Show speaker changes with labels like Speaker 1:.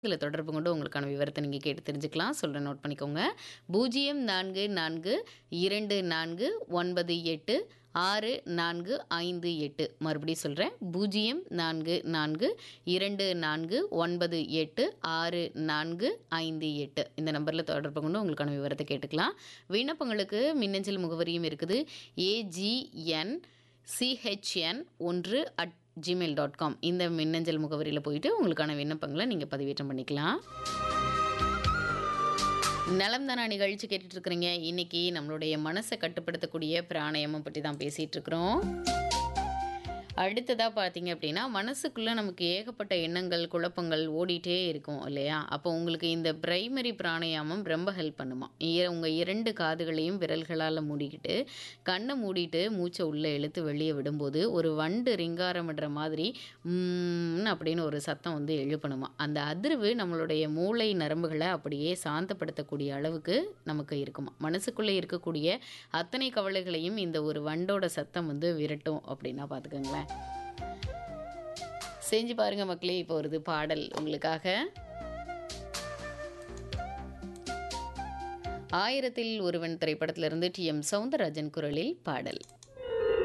Speaker 1: இதில தொடர்பு கொண்டு உங்களுக்கான விவரத்த நீங்க கேட்டு தெரிஞ்சுக்கலாம். சொல்றேன் நோட் பண்ணிக்கோங்க. 044294964558 மறுபடியும் சொல்றேன். 042494964558 இந்த நம்பர்ல தொடர்பு கொண்டு உங்களுக்கான விவரத்த கேட்டுக்கலாம். விண்ணப்பங்களுக்கு மின்னஞ்சல் முகவரியும் இருக்குது. ஏஜிஎன் சிஹெச்என் 1@gmail.com இந்த மின்னஞ்சல் முகவரியில போயிட்டு உங்களுக்கான விண்ணப்பங்கள நீங்க பதிவேற்றம் பண்ணிக்கலாம். நலம் தானா நிகழ்ச்சி கேட்டுட்டு இருக்கிறீங்க. இன்னைக்கு நம்மளுடைய மனச கட்டுப்படுத்தக்கூடிய பிராணாயாமம் பத்தி தான் பேசிட்டு இருக்கிறோம். அடுத்ததா பார்த்தீங்க அப்படின்னா, மனசுக்குள்ள நமக்கு ஏகப்பட்ட எண்ணங்கள், குழப்பங்கள் ஓடிட்டே இருக்கும் இல்லையா? அப்போ உங்களுக்கு இந்த பிரைமரி பிராணாயாமம் ரொம்ப ஹெல்ப் பண்ணுமா. எ உங்க 2 காதுகளையும் விரல்களால மூடிக்கிட்டு, கண்ண மூடிட்டு மூச்ச உள்ள இழுத்து வெளிய விடும்போது, ஒரு வண்டு ரீங்காரமிடுற மாதிரி ம்ன்னு அப்படின்னு ஒரு சத்தம் வந்து எழுப்பணுமாம். அந்த அதிர்வு நம்மளுடைய மூளை நரம்புகள அப்படியே சாந்தப்படுத்தக்கூடிய அளவுக்கு நமக்கு இருக்குமாம். மனசுக்குள்ள இருக்கக்கூடிய அத்தனை கவலைகளையும் இந்த ஒரு வண்டோட சத்தம் வந்து விரட்டும் அப்படின்னா பார்த்துக்கங்களேன். செஞ்சு பாருங்க மக்களே. இப்போ வருது பாடல் உங்களுக்காக. ஆயிரத்தில் ஒருவன் திரைப்படத்திலிருந்து டி. எம். சௌந்தரராஜன் குரலில் பாடல்.